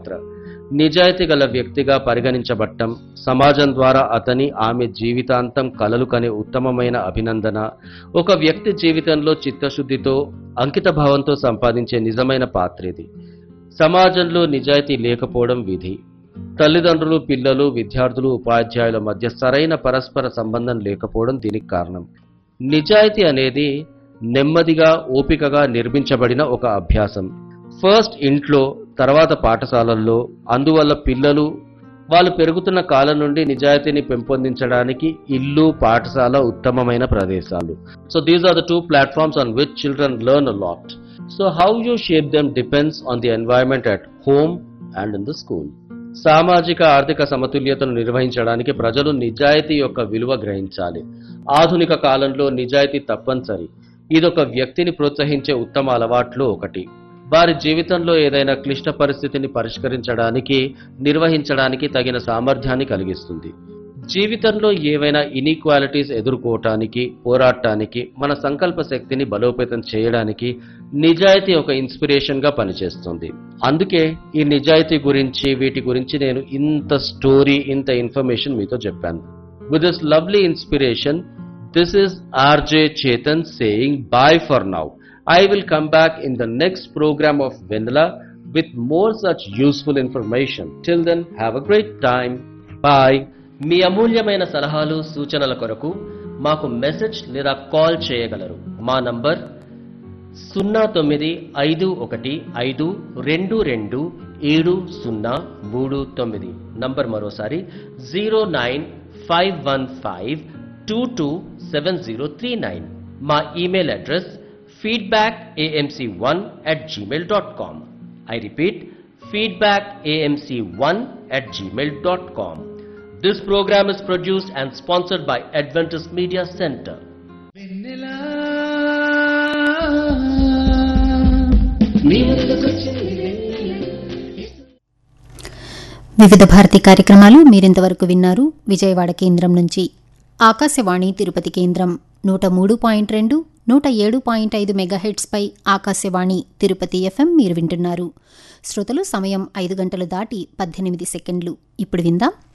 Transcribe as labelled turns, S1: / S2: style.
S1: పాత్ర నిజాయితీ గల వ్యక్తిగా పరిగణించబట్టం సమాజం ద్వారా అతని ఆమె జీవితాంతం కలలు కనే ఉత్తమమైన అభినందన ఒక వ్యక్తి జీవితంలో చిత్తశుద్ధితో అంకిత భావంతో సంపాదించే నిజమైన పాత్ర ఇది సమాజంలో నిజాయితీ లేకపోవడం విధి తల్లిదండ్రులు పిల్లలు విద్యార్థులు ఉపాధ్యాయుల మధ్య సరైన పరస్పర సంబంధం లేకపోవడం దీనికి కారణం నిజాయితీ అనేది నెమ్మదిగా ఓపికగా నిర్మించబడిన ఒక అభ్యాసం ఫస్ట్ ఇంట్లో తర్వాత పాఠశాలల్లో అందువల్ల పిల్లలు వాళ్ళు పెరుగుతున్న కాలం నుండి నిజాయితీని పెంపొందించడానికి ఇల్లు పాఠశాల ఉత్తమమైన ప్రదేశాలు so these are the two platforms on which children learn a lot so how you shape them depends on the environment at home and in the school సామాజిక ఆర్థిక సమతుల్యతను నిర్వహించడానికి ప్రజలు నిజాయితీ యొక్క విలువ గ్రహించాలి ఆధునిక కాలంలో నిజాయితీ తప్పనిసరి ఇదొక వ్యక్తిని ప్రోత్సహించే ఉత్తమ అలవాట్లు ఒకటి వారి జీవితంలో ఏదైనా క్లిష్ట పరిస్థితిని పరిష్కరించడానికి నిర్వహించడానికి తగిన సామర్థ్యాన్ని కలిగిస్తుంది జీవితంలో ఏవైనా ఇనీక్వాలిటీస్ ఎదుర్కోవటానికి పోరాటానికి మన సంకల్ప శక్తిని బలోపేతం చేయడానికి నిజాయితీ ఒక ఇన్స్పిరేషన్ గా పనిచేస్తుంది అందుకే ఈ నిజాయితీ గురించి వీటి గురించి నేను ఇంత స్టోరీ ఇంత ఇన్ఫర్మేషన్ మీతో చెప్పాను with this lovely inspiration this is RJ Chetan saying bye for now I will come back in the next program of Vanilla with more such useful information. Till then, have a great time. Bye.
S2: మీ అమూల్యమైన సలహాలు సూచనల కొరకు మాకు message లేదా call చేయగలరు మా number సున్నా తొమ్మిది ఐదు ఒకటి ఐదు రెండు రెండు ఏడు సున్నా మూడు తొమ్మిది నంబర్ మరోసారి zero nine five one five two two seven zero three nine మా email address feedback AMC one at Gmail dot com I repeat feedback AMC one at Gmail dot com This program is produced and sponsored by Adventist Media Center.
S3: వెన్నెలా నీ ముందుకొచ్చింది
S4: వివిధ భారతి కార్యక్రమాలు మీరింతవరకు విన్నారు విజయవాడ కేంద్రం నుంచి ఆకాశవాణి తిరుపతి కేంద్రం నూట మూడు పాయింట్ రెండు నూట ఏడు పాయింట్ ఐదు మెగాహెట్స్పై ఆకాశవాణి తిరుపతి ఎఫ్ఎం మీరు వింటున్నారు శ్రోతలు సమయం ఐదు గంటలు దాటి పద్దెనిమిది సెకండ్లు ఇప్పుడు విందాం